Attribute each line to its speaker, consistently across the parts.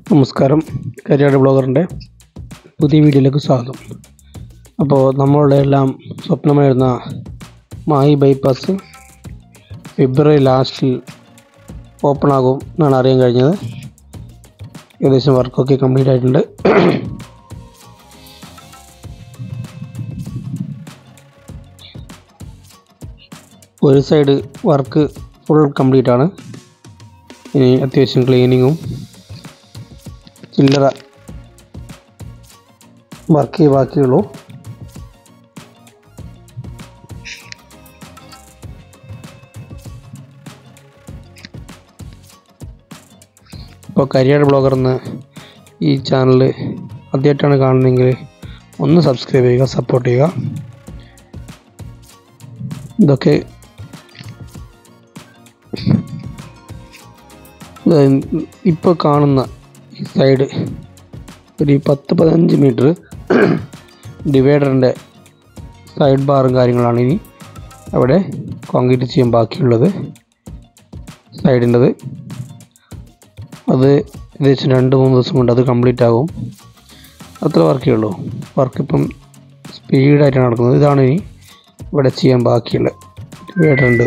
Speaker 1: നമസ്കാരം കരിയാട് ബ്ലോഗറിൻ്റെ പുതിയ വീഡിയോയിലേക്ക് സ്വാഗതം അപ്പോൾ നമ്മളുടെ എല്ലാം സ്വപ്നമായിരുന്ന മായി ബൈപ്പാസ് ഫെബ്രുവരി ലാസ്റ്റിൽ ഓപ്പൺ ആകും എന്നാണ് അറിയാൻ കഴിഞ്ഞത് ഏകദേശം വർക്കൊക്കെ കംപ്ലീറ്റ് ആയിട്ടുണ്ട് ഒരു സൈഡ് വർക്ക് ഫുൾ കംപ്ലീറ്റ് ആണ് ഇനി അത്യാവശ്യം ക്ലീനിങ്ങും ചില്ലറ വർക്ക് ബാക്കിയുള്ളൂ ഇപ്പോൾ കരിയർ ബ്ലോഗർ എന്ന ഈ ചാനൽ ആദ്യമായിട്ടാണ് കാണുന്നതെങ്കിൽ ഒന്ന് സബ്സ്ക്രൈബ് ചെയ്യുക സപ്പോർട്ട് ചെയ്യുക ഇതൊക്കെ ഇപ്പോൾ കാണുന്ന ഈ സൈഡ് ഒരു പത്ത് പതിനഞ്ച് മീറ്റർ ഡിവൈഡറിൻ്റെ സൈഡ് ബാറും കാര്യങ്ങളാണ് ഇനി അവിടെ കോൺക്രീറ്റ് ചെയ്യാൻ ബാക്കിയുള്ളത് സൈഡിൻ്റെത് അത് ഏകദേശം രണ്ട് മൂന്ന് ദിവസം കൊണ്ട് അത് കംപ്ലീറ്റ് ആകും അത്ര വർക്കേ ഉള്ളൂ വർക്ക് ഇപ്പം സ്പീഡായിട്ടാണ് നടക്കുന്നത് ഇതാണ് ഇനി ഇവിടെ ചെയ്യാൻ ബാക്കിയുള്ളത് ഡിവൈഡറിൻ്റെ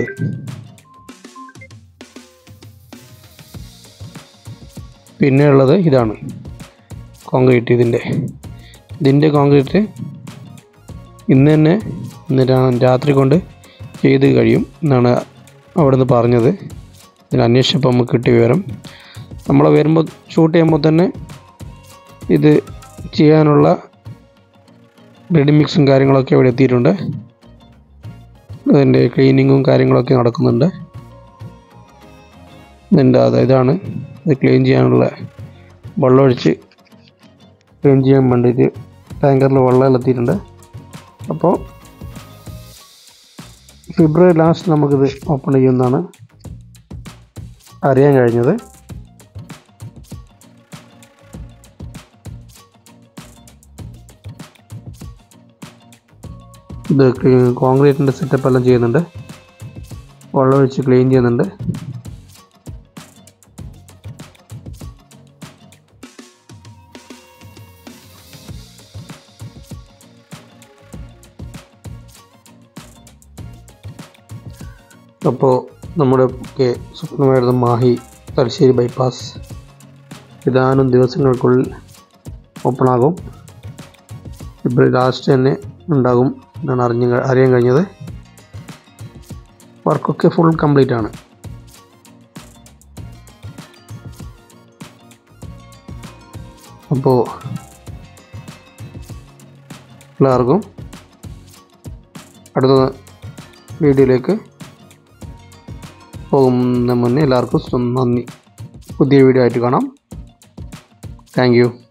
Speaker 1: പിന്നെ ഉള്ളത് ഇതാണ് കോൺക്രീറ്റ് ഇതിൻ്റെ ഇതിൻ്റെ കോൺക്രീറ്റ് ഇന്ന് തന്നെ ഇന്ന് രാ- രാത്രി കൊണ്ട് ചെയ്ത് കഴിയും എന്നാണ് അവിടെ നിന്ന് പറഞ്ഞത് ഇതിന് അന്വേഷിച്ചപ്പോൾ നമുക്ക് കിട്ടിയ വിവരം നമ്മൾ വരുമ്പോൾ ഷൂട്ട് ചെയ്യുമ്പോൾ തന്നെ ഇത് ചെയ്യാനുള്ള റെഡി മിക്സും കാര്യങ്ങളൊക്കെ ഇവിടെ എത്തിയിട്ടുണ്ട് അതിൻ്റെ ക്ലീനിങ്ങും കാര്യങ്ങളൊക്കെ നടക്കുന്നുണ്ട് ഇതിൻ്റെ അത് ഇതാണ് ഇത് ക്ലീൻ ചെയ്യാനുള്ള വെള്ളമൊഴിച്ച് ക്ലീൻ ചെയ്യാൻ വേണ്ടിയിട്ട് ടാങ്കറിൽ വെള്ളം എത്തിയിട്ടുണ്ട് അപ്പോൾ ഫെബ്രുവരി ലാസ്റ്റ് നമുക്കിത് ഓപ്പൺ ചെയ്യുമെന്നാണ് അറിയാൻ കഴിഞ്ഞത് ഇത് കോൺക്രീറ്റിൻ്റെ സെറ്റപ്പ് എല്ലാം ചെയ്യുന്നുണ്ട് വെള്ളമൊഴിച്ച് ക്ലീൻ ചെയ്യുന്നുണ്ട് അപ്പോൾ നമ്മുടെ ഒക്കെ സ്വപ്നമായിരുന്ന മാഹി തലശ്ശേരി ബൈപ്പാസ് ഏതാനും ദിവസങ്ങൾക്കുള്ളിൽ ഓപ്പൺ ആകും ഫെബ്രുവരി ലാസ്റ്റ് തന്നെ ഉണ്ടാകും എന്നാണ് അറിഞ്ഞ അറിയാൻ കഴിഞ്ഞത് വർക്കൊക്കെ ഫുൾ കംപ്ലീറ്റ് ആണ് അപ്പോൾ എല്ലാവർക്കും അടുത്ത വീഡിയോയിലേക്ക് പോകുന്ന മുന്നേ എല്ലാവർക്കും സ്വ- നന്ദി പുതിയ വീഡിയോ ആയിട്ട് കാണാം താങ്ക് യു